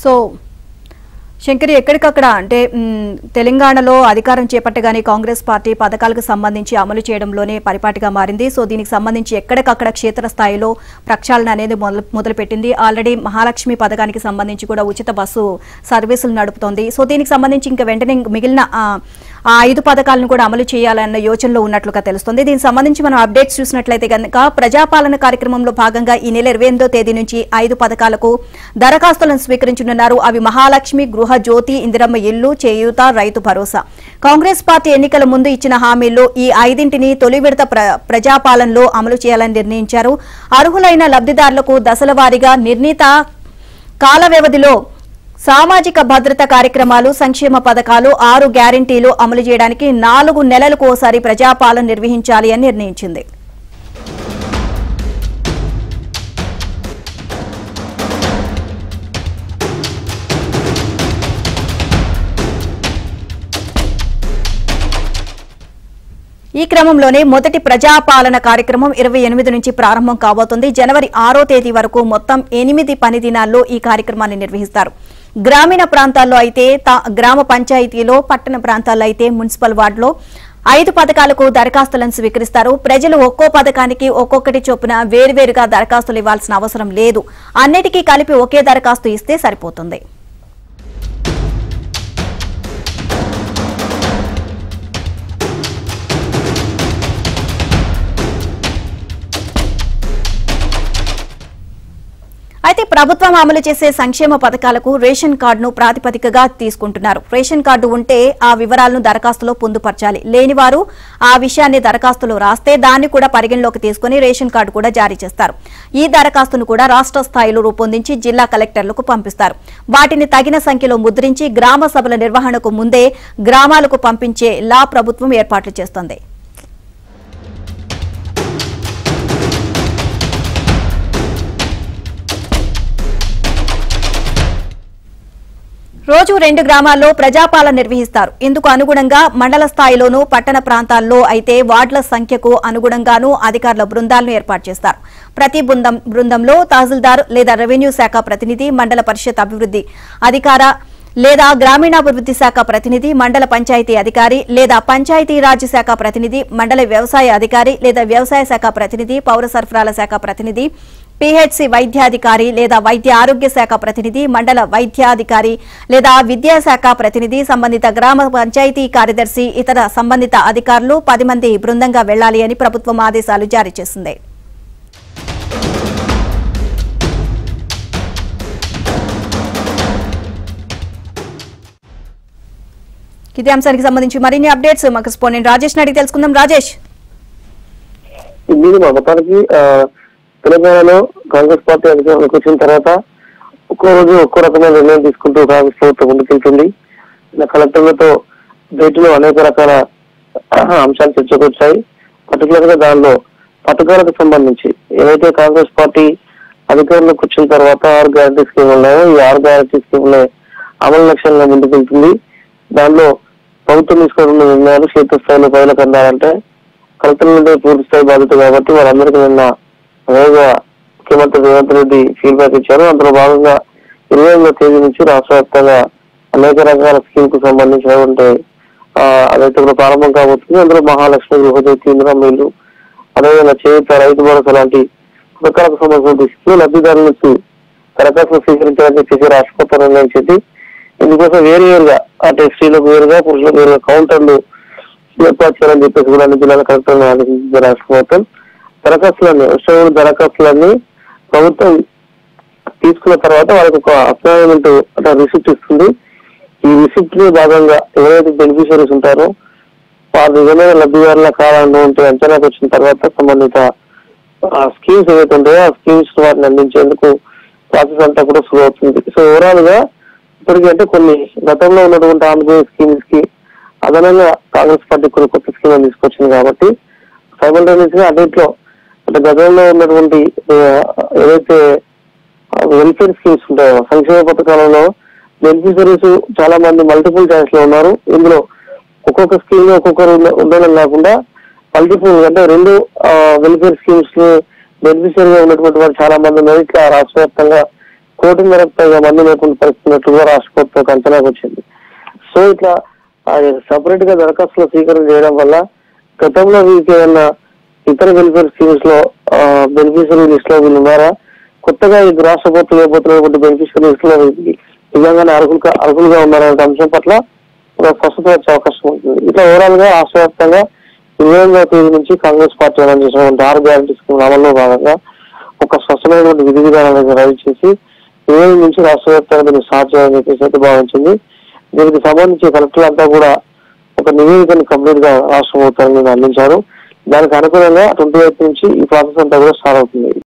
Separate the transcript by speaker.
Speaker 1: so Shankari ఎక్కడికక్కడ అంటే మ్, తెలంగాణలో అధికారం చేపట్టగానే కాంగ్రెస్ పార్టీ పథకాలకు సంబంధించి అమలు చేయడంలోనే పరిపాటిగా మారింది సో దీనికి సంబంధించి ఎక్కడికక్కడ క్షేత్రస్థాయిలో ప్రక్షాళన అనేది మొదలు మొదలుపెట్టింది ఆల్రెడీ మహాలక్ష్మి పథకానికి సంబంధించి కూడా ఉచిత బస్సు సర్వీసులు నడుపుతోంది సో దీనికి సంబంధించి ఇంకా వెంటనే మిగిలిన ఆ, ఆ ఐదు పథకాలను కూడా అమలు చేయాలన్న యోచనలో ఉన్నట్లుగా తెలుస్తుంది దీనికి సంబంధించి మనం అప్డేట్స్ చూసినట్లయితే కనుక ప్రజాపాలన కార్యక్రమంలో భాగంగా ఈ నెల ఇరవై ఎనిమిదో తేదీ నుంచి ఐదు పథకాలకు దరఖాస్తులను స్వీకరించనున్నారు అవి మహాలక్ష్మి గృహ జ్యోతి ఇందిరమ్మ ఇల్లు చేయూత రైతు భరోసా కాంగ్రెస్ పార్టీ ఎన్నికల ముందు ఇచ్చిన హామీల్లో ఈ ఐదింటిని తొలి విడత ప్ర- ప్రజాపాలనలో అమలు చేయాలని నిర్ణయించారు అర్హులైన లబ్ధిదారులకు దశల వారీగా నిర్ణీత కాల వ్యవధిలో సామాజిక భద్రత కార్యక్రమాలు సంక్షేమ పథకాలు ఆరు గ్యారంటీలు అమలు చేయడానికి నాలుగు నెలలకు ఓసారి ప్రజాపాలన నిర్వహించాలి అని నిర్ణయించింది ఈ క్రమంలోనే మొదటి ప్రజాపాలన కార్యక్రమం ఇరవై ఎనిమిది నుంచి ప్రారంభం కాబోతుంది జనవరి ఆరో తేదీ వరకు మొత్తం ఎనిమిది పని దినాల్లో ఈ కార్యక్రమాన్ని నిర్వహిస్తారు గ్రామీణ ప్రాంతాల్లో అయితే తా- గ్రామ పంచాయతీలో పట్టణ ప్రాంతాల్లో అయితే మున్సిపల్ వార్డులో ఐదు పథకాలకు దరఖాస్తులను స్వీకరిస్తారు ప్రజలు ఒక్కో పథకానికి ఒక్కొక్కటి చొప్పున వేర్వేరుగా దరఖాస్తులు ఇవ్వాల్సిన అవసరం లేదు అన్నిటికీ కలిపి ఒకే దరఖాస్తు ఇస్తే సరిపోతుంది అయితే ప్రభుత్వం అమలు చేసే సంక్షేమ పథకాలకు రేషన్ కార్డును ప్రాతిపదికగా తీసుకుంటున్నారు రేషన్ కార్డు ఉంటే ఆ వివరాలను దరఖాస్తులో పొందుపరచాలి లేని వారు ఆ విషయాన్ని దరఖాస్తులో రాస్తే దాన్ని కూడా పరిగణలోకి తీసుకుని రేషన్ కార్డు కూడా జారీ చేస్తారు ఈ దరఖాస్తును కూడా రాష్ట్ర స్థాయిలో రూపొందించి జిల్లా కలెక్టర్లకు పంపిస్తారు వాటిని తగిన సంఖ్యలో ముద్రించి గ్రామ సభల నిర్వహణకు ముందే గ్రామాలకు పంపించే లా ప్రభుత్వం ఏర్పాట్లు చేస్తోంది రోజు రెండు గ్రామాల్లో ప్రజాపాలన నిర్వహిస్తారు ఇందుకు అనుగుణంగా మండల స్థాయిలోనూ పట్టణ ప్రాంతాల్లో అయితే వార్డుల సంఖ్యకు అనుగుణంగానూ అధికారుల బృందాలను ఏర్పాటు చేస్తారు ప్రతి బృందం బృందంలో తహసీల్దార్ లేదా రెవెన్యూ శాఖ ప్రతినిధి మండల పరిషత్ అభివృద్ధి అధికార లేదా గ్రామీణాభివృద్ధి శాఖ ప్రతినిధి మండల పంచాయతీ అధికారి లేదా పంచాయతీరాజ్ శాఖ ప్రతినిధి మండల వ్యవసాయ అధికారి లేదా వ్యవసాయ శాఖ ప్రతినిధి పౌర సరఫరాల శాఖ ప్రతినిధి పిహెచ్సి వైద్యాధికారి లేదా వైద్య ఆరోగ్య శాఖ ప్రతినిధి మండల వైద్యాధికారి లేదా విద్యాశాఖ ప్రతినిధి సంబంధిత గ్రామ పంచాయతీ కార్యదర్శి ఇతర సంబంధిత అధికారులు పది మంది బృందంగా వెళ్లాలి అని ప్రభుత్వం ఆదేశాలు జారీ చేసింది ఇదే అంశానికి సంబంధించి మరిన్ని అప్డేట్స్ మా కరెస్పాండెంట్ రాజేష్ అడిగి తెలుసుకుందాం రాజేష్
Speaker 2: ఇది మా మొత్తానికి ఆ, తెలంగాణలో కాంగ్రెస్ పార్టీ అధికారంలోకి వచ్చిన తర్వాత ఒక్కో రోజు ఒక్కో రకమైన నిర్ణయం తీసుకుంటూ కాంగ్రెస్ ప్రభుత్వం ముందుకెళ్తుంది ఇలా కలెక్టర్లతో భేటీలో అనేక రకాల అంశాలు చర్చకు వచ్చాయి పర్టికులర్ గా దానిలో పథకాలకు సంబంధించి ఏవైతే కాంగ్రెస్ పార్టీ అధికారంలోకి వచ్చిన తర్వాత ఆరు గ్యారంటీ స్కీమ్ ఉన్నాయో ఈ ఆరు గ్యారంటీ స్కీమ్లే అమలు లక్ష్యంగా ముందుకెళ్తుంది దానిలో ప్రభుత్వం తీసుకున్న నిర్ణయాలు క్షేత్రస్థాయిలో ప్రజలకు అందాలంటే కలెక్టర్ నుండి పూర్తి స్థాయి బాధ్యత కాబట్టి వాళ్ళందరికీ నిన్న వేగ ముఖ్యమంత్రి రేవంత్ రెడ్డి ఫీడ్బ్యాక్ ఇచ్చారు అందులో భాగంగా ఇరవై ఎనిమిదో తేదీ నుంచి రాష్ట్ర వ్యాప్తంగా అనేక రకాల స్కీమ్ కు సంబంధించినటువంటి ఆ, అదైతే ఇప్పుడు ప్రారంభం కాబోతుంది అందులో మహాలక్ష్మి గృహజ్యోతి ఇందిరమ్మ ఇల్లు అదేవిధంగా చేయుత రైతు భరోసా లాంటి పథకాలకు సంబంధించిన స్కీమ్ లబ్ధిదారుల నుంచి దరఖాస్తులు స్వీకరించాలని చెప్పేసి రాష్ట్ర ప్రభుత్వం నిర్ణయించింది ఇందుకోసం వేరు వేరుగా అంటే స్త్రీలకు వేరుగా పురుషులకు వేరుగా కౌంటర్లు ఏర్పాటు చేయాలని చెప్పేసి కూడా అన్ని జిల్లాల కలెక్టర్లు ఆదేశించింది రాష్ట్ర ప్రభుత్వం దరఖాస్తులన్నీ ఉత్సవం దరఖాస్తులన్నీ ప్రభుత్వం తీసుకున్న తర్వాత వాళ్ళకి ఒక అపాయింట్మెంట్ అంటే రిసిప్ట్ ఇస్తుంది ఈ రిసిప్ట్ లో భాగంగా ఎవరైతే బెనిఫిషరీస్ ఉంటారో వారు నిజమైన లబ్ధిదారుల కావాలన్నటువంటి అంచనాకు వచ్చిన తర్వాత సంబంధిత ఆ స్కీమ్స్ ఏవైతే ఉంటాయో ఆ స్కీమ్స్ వాటిని అందించేందుకు ప్రాసెస్ అంతా కూడా స్లో అవుతుంది సో ఓవరాల్ గా ఇప్పటికీ అంటే కొన్ని గతంలో ఉన్నటువంటి ఆంధ్రప్రదేశ్ స్కీమ్స్ కి అదనంగా కాంగ్రెస్ పార్టీ కొన్ని కొత్త స్కీమ్ తీసుకొచ్చింది కాబట్టి సైమల్టేనియస్ గా అన్నింటిలో అంటే గతంలో ఉన్నటువంటి ఆ, ఏదైతే వెల్ఫేర్ స్కీమ్స్ ఉంటాయో సంక్షేమ పథకాలలో బెనిఫిషరీస్ చాలా మంది మల్టిపుల్ చాయిస్ లో ఉన్నారు ఇందులో ఒక్కొక్క స్కీమ్ ఒక్కొక్కరు ఉండ- ఉండడం కాకుండా మల్టిపుల్ అంటే రెండు వెల్ఫేర్ స్కీమ్స్ ని బెనిఫిషరీగా ఉన్నటువంటి వారు చాలా మంది ఉన్నారు ఇట్లా రాష్ట్ర వ్యాప్తంగా కోటి మేరకు పైగా మంది లేకుండా పరిస్థితున్నట్లుగా రాష్ట్ర ప్రభుత్వం ఒక అంచనాకు వచ్చింది సో ఇట్లా సపరేట్ గా దరఖాస్తుల స్వీకరణ చేయడం వల్ల గతంలో వీరికి ఏమన్నా ఇతర వెల్ఫేర్ స్కీమ్స్ లో బెనిఫిషియరీ లిస్ట్ లో వీళ్ళు ఉన్నారా కొత్తగా ఈ రాష్ట్ర ప్రభుత్వం ఇవ్వబోతున్నటువంటి బెనిఫిషియరీ లిస్ట్ లో వీరికి నిజంగానే అర్హులుగా అర్హులుగా ఉన్నారనే అంశం పట్ల ఒక స్పష్టత వచ్చే అవకాశం ఉంటుంది ఇట్లా ఓవరాల్ గా రాష్ట్ర వ్యాప్తంగా ఇరవై ఎనిమిదవ తేదీ నుంచి కాంగ్రెస్ పార్టీ అనౌన్స్ చేసినటువంటి ఆరు గ్యారంటీ స్కీమ్ అమల్లో భాగంగా ఒక స్పష్టమైనటువంటి విధి విధానాలను రద్దు చేసి ఇరవై ఎనిమిది నుంచి రాష్ట్ర వ్యాప్తంగా దీన్ని స్టార్ట్ చేయాలని చెప్పేసి అయితే భావించింది దీనికి సంబంధించి కలెక్టర్లు అంతా కూడా ఒక నివేదికను కంప్లీట్ గా రాష్ట్ర ప్రభుత్వానికి అందించారు దానికి అనుగుణంగా ట్వంటీ ఎయిత్ నుంచి ఈ ప్రాసెస్ అంతా కూడా స్టార్ట్ అవుతుంది